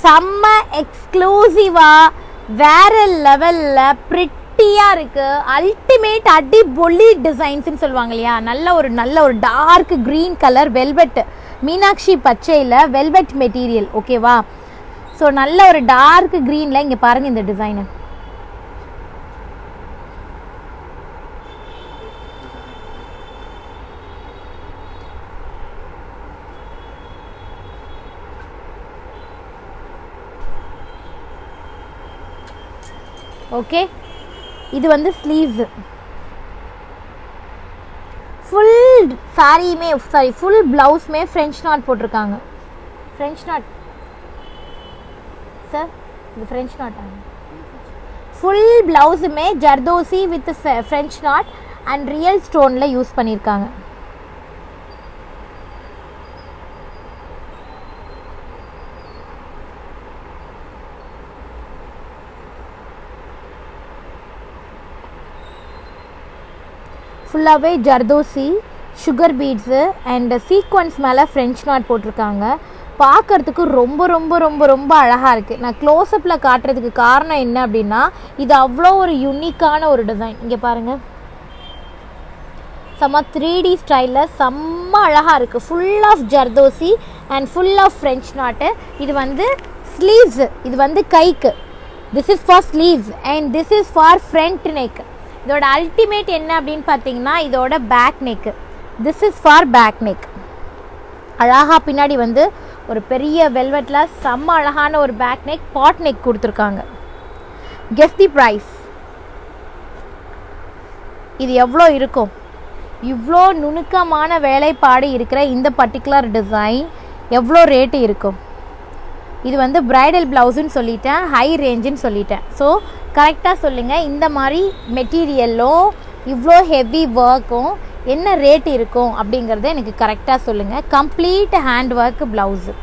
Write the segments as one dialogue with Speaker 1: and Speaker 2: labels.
Speaker 1: செம்ம எக்ஸ்க்ளூசிவாக வேற லெவலில் ப்ரிட்டியாக இருக்குது அல்டிமேட் அடிபொலி டிசைன்ஸ்னு சொல்லுவாங்க இல்லையா நல்ல ஒரு நல்ல ஒரு dark green colour velvet Meenakshi பச்சையில் வெல்வெட் மெட்டீரியல் ஓகேவா ஸோ நல்ல ஒரு டார்க் க்ரீனில் இங்கே பாருங்கள் இந்த டிசைனு ஓகே இது வந்து ஸ்லீவ்ஸு ஃபுல் சாரியுமே சாரி ஃபுல் ப்ளவுஸுமே ஃப்ரெஞ்ச் நாட் போட்டிருக்காங்க ஃப்ரெஞ்ச் நாட் சார் இது ஃப்ரெஞ்ச் நாட்டா ஃபுல் ப்ளவுஸுமே zardozi with French knot and real ஸ்டோனில் யூஸ் பண்ணியிருக்காங்க ஃபுல்லாகவே zardozi sugar beads and sequins மேலே ஃப்ரெஞ்ச் நாட் போட்டிருக்காங்க பார்க்கறதுக்கு ரொம்ப ரொம்ப ரொம்ப ரொம்ப அழகாக இருக்குது நான் க்ளோஸ்அப்பில் காட்டுறதுக்கு காரணம் என்ன அப்படின்னா இது அவ்வளோ ஒரு யூனிக்கான ஒரு டிசைன் இங்கே பாருங்கள் செம்ம த்ரீ டி ஸ்டைலில் செம்ம அழகாக இருக்குது full of zardozi and full of French knot இது வந்து ஸ்லீவ்ஸு இது வந்து கைக்கு this is for sleeves and this is for front neck இதோட அல்டிமேட் என்ன அப்படின்னு பார்த்தீங்கன்னா இதோட back neck this is for back neck அழகாக பின்னாடி வந்து ஒரு பெரிய வெல்வெட்டில் செம்ம அழகான ஒரு பேக் நெக் பாட் நெக் கொடுத்துருக்காங்க கெஸ் தி ப்ரைஸ் இது எவ்வளோ இருக்கும் இவ்வளோ நுணுக்கமான வேலைப்பாடு இருக்கிற இந்த பர்டிகுலர் டிசைன் எவ்வளோ ரேட்டு இருக்கும் இது வந்து பிரைடல் ப்ளவுஸுன்னு சொல்லிட்டேன் ஹை ரேஞ்சுன்னு சொல்லிட்டேன் ஸோ கரெக்டாக சொல்லுங்கள் இந்த மாதிரி மெட்டீரியலும் இவ்வளோ ஹெவி ஒர்க்கும் என்ன ரேட் இருக்கும் அப்படிங்கிறத எனக்கு கரெக்டாக சொல்லுங்கள் complete hand work blouse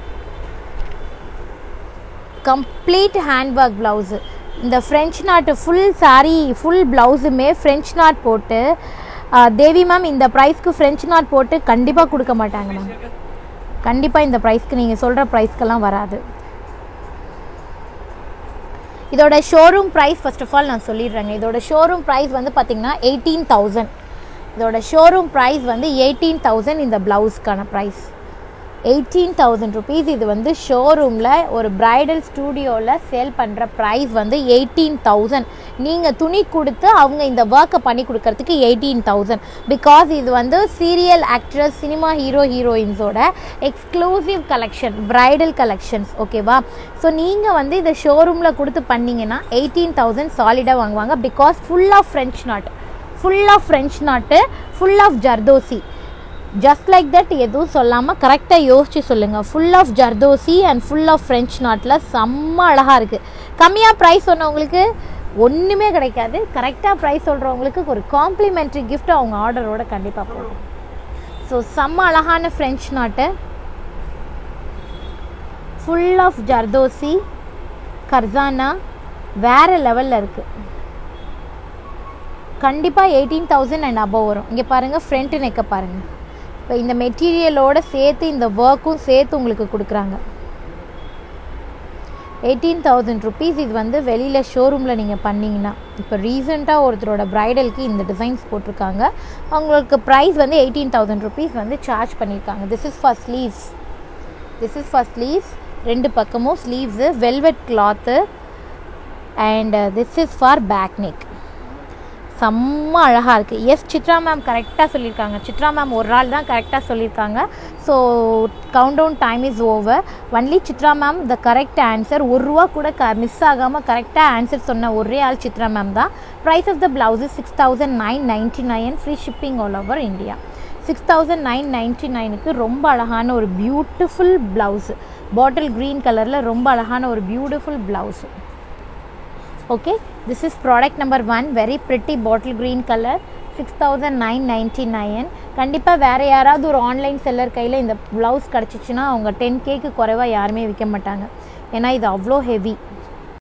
Speaker 1: complete hand work blouse இந்த French knot full sari full ப்ளவுஸுமே ஃப்ரெஞ்ச் நாட் போட்டு தேவி மேம் இந்த ப்ரைஸ்க்கு ஃப்ரெஞ்ச் நாட் போட்டு கண்டிப்பாக கொடுக்க மாட்டாங்க மேம் கண்டிப்பாக இந்த ப்ரைஸ்க்கு நீங்கள் சொல்கிற ப்ரைஸ்க்கெல்லாம் வராது இதோட showroom price first of all நான் சொல்லிடுறேங்க இதோட ஷோரூம் ப்ரைஸ் வந்து பார்த்தீங்கன்னா எயிட்டீன் தௌசண்ட் இதோட ஷோரூம் ப்ரைஸ் வந்து எயிட்டீன் தௌசண்ட் இந்த ப்ளவுஸ்க்கான ப்ரைஸ் எயிட்டீன் தௌசண்ட் ருபீஸ் இது வந்து ஷோரூமில் ஒரு பிரைடல் ஸ்டூடியோவில் சேல் பண்ணுற ப்ரைஸ் வந்து எயிட்டீன் தௌசண்ட் நீங்கள் துணி கொடுத்து அவங்க இந்த ஒர்க்கை பண்ணி கொடுக்கறதுக்கு எயிட்டீன் தௌசண்ட் பிகாஸ் இது வந்து சீரியல் ஆக்ட்ரஸ் சினிமா ஹீரோ ஹீரோயின்ஸோட எக்ஸ்க்ளூசிவ் கலெக்ஷன் பிரைடல் கலெக்ஷன்ஸ் ஓகேவா ஸோ நீங்கள் வந்து இதை ஷோரூமில் கொடுத்து பண்ணிங்கன்னா எயிட்டீன் தௌசண்ட் சாலிடாக வாங்குவாங்க because full of French knot full of French knot full of zardozi just like that எதுவும் சொல்லாமல் கரெக்டாக யோசிச்சு சொல்லுங்கள் full of zardozi and full of French நாட்டில் செம்ம அழகாக இருக்குது கம்மியாக ப்ரைஸ் சொன்னவங்களுக்கு ஒன்றுமே கிடைக்காது கரெக்டாக ப்ரைஸ் சொல்கிறவங்களுக்கு ஒரு காம்ப்ளிமெண்ட்ரி gift அவங்க ஆர்டரோட கண்டிப்பாக போகும் ஸோ செம்ம அழகான French knot full of zardozi கர்சானா வேறு லெவலில் இருக்குது கண்டிப்பாக எயிட்டீன் தௌசண்ட் அண்ட் அபவ் வரும் இங்கே பாருங்கள் ஃப்ரண்ட் நெக்கை பாருங்கள் இப்போ இந்த மெட்டீரியலோட சேர்த்து இந்த ஒர்க்கும் சேர்த்து உங்களுக்கு கொடுக்குறாங்க எயிட்டீன் தௌசண்ட் ருபீஸ் இது வந்து வெளியில் ஷோரூமில் நீங்கள் பண்ணிங்கன்னா இப்போ ரீசெண்டாக ஒருத்தரோட ப்ரைடலுக்கு இந்த டிசைன்ஸ் போட்டிருக்காங்க அவங்களுக்கு ப்ரைஸ் வந்து எயிட்டீன் தௌசண்ட் ருபீஸ் வந்து சார்ஜ் பண்ணியிருக்காங்க this is for sleeves this is for sleeves ரெண்டு பக்கமும் sleeves velvet cloth and this is for back neck செம்ம அழகாக இருக்குது எஸ் சித்ரா மேம் கரெக்டாக சொல்லியிருக்காங்க சித்ரா மேம் ஒரு ஆள் தான் கரெக்டாக சொல்லியிருக்காங்க so countdown time is over only Chitra ma'am the correct answer ஒரு ரூபா கூட க மிஸ் ஆகாமல் கரெக்டாக ஆன்சர் சொன்ன ஒரே ஆள் சித்ரா மேம் தான் price of the blouse six thousand nine ninety nine free shipping all over India six thousand nine ninety நைனுக்கு ரொம்ப அழகான ஒரு பியூட்டிஃபுல் ப்ளவுஸு பாட்டில் க்ரீன் கலரில் ரொம்ப அழகான ஒரு beautiful blouse okay this is product number one very pretty bottle green colour six thousand nine ninety nine கண்டிப்பாக வேறு யாராவது ஒரு ஆன்லைன் செல்லர் கையில் இந்த ப்ளவுஸ் கிடச்சிச்சின்னா அவங்க டென் கேக்கு குறைவாக யாருமே விற்க மாட்டாங்க ஏன்னா இது அவ்வளோ ஹெவி